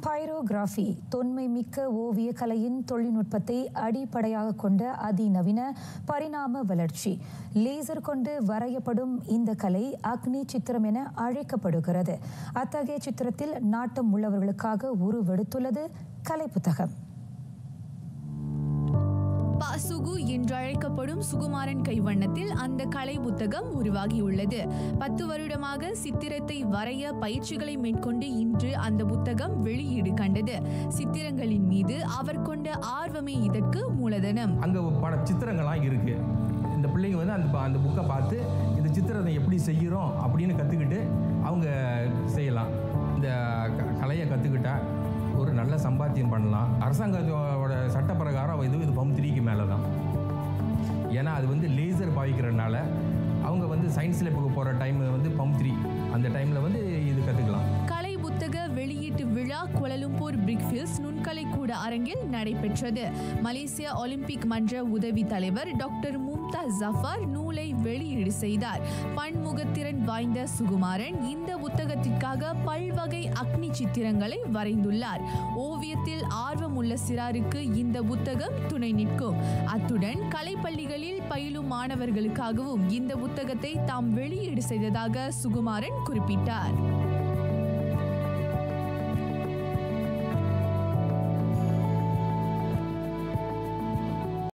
pyrography தொன்மை மிக்க ஓவிய கலையின் தொழில்நுட்பத்தை அடிப்படையாக கொண்ட அதிநவீன பரிணாம வளர்ச்சி லேசர் கொண்டு வரையப்படும் இந்த கலை அக்னி சித்திரம் என அழைக்கப்படுகிறது அத்தகைய சித்திரத்தில் நாட்டம் உள்ளவர்களுக்காக உருவெடுத்துள்ளது கலை புத்தகம் பாசுகு என்றழைக்கப்படும் சுகுமாரன் கைவண்ணத்தில் அந்த கலை புத்தகம் உருவாகியுள்ளது பத்து வருடமாக சித்திரத்தை வரைய பயிற்சிகளை மேற்கொண்டு இன்று அந்த புத்தகம் வெளியீடு கண்டது சித்திரங்களின் மீது அவர் கொண்ட ஆர்வமே இதற்கு மூலதனம் அங்கே பட சித்திரங்கள்லாம் இருக்குது இந்த பிள்ளைங்க வந்து அந்த அந்த புக்கை பார்த்து இந்த சித்திரத்தை எப்படி செய்கிறோம் அப்படின்னு கற்றுக்கிட்டு அவங்க செய்யலாம் இந்த க- கலையை கற்றுக்கிட்டா ஒரு நல்ல சம்பாத்தியம் பண்ணலாம் அரசாங்கத்தோட சட்ட பிரகாரம் இது இது பம் த்ரீக்கு மேலே தான் ஏன்னா அது வந்து லேசர் பாவிக்கிறதுனால அவங்க வந்து சயின்ஸில் இப்போ போகிற டைம் வந்து பம் த்ரீ அந்த டைமில் வந்து இது கற்றுக்கலாம் கலை புத்தக வெளியீட்டு விழா கோலலும்பூர் பிரிக்ஃபீல்ட்ஸ் நுண்கலை கூட அரங்கில் நடைபெற்றது மலேசிய ஒலிம்பிக் மன்ற உதவி தலைவர் டாக்டர் மும்தாஸ் ஜஃபார் நூலை வெளியீடு செய்தார் பன்முகத்திறன் வாய்ந்த சுகுமாரன் இந்த புத்தகத்திற்காக பல்வகை அக்னி சித்திரங்களை வரைந்துள்ளார் ஓவியத்தில் ஆர்வம் உள்ள சிறாருக்கு இந்த புத்தகம் துணை நிற்கும் அத்துடன் கலைப்பள்ளிகளில் பயிலும் மாணவர்களுக்காகவும் இந்த புத்தகத்தை தாம் வெளியீடு செய்ததாக சுகுமாரன் குறிப்பிட்டார்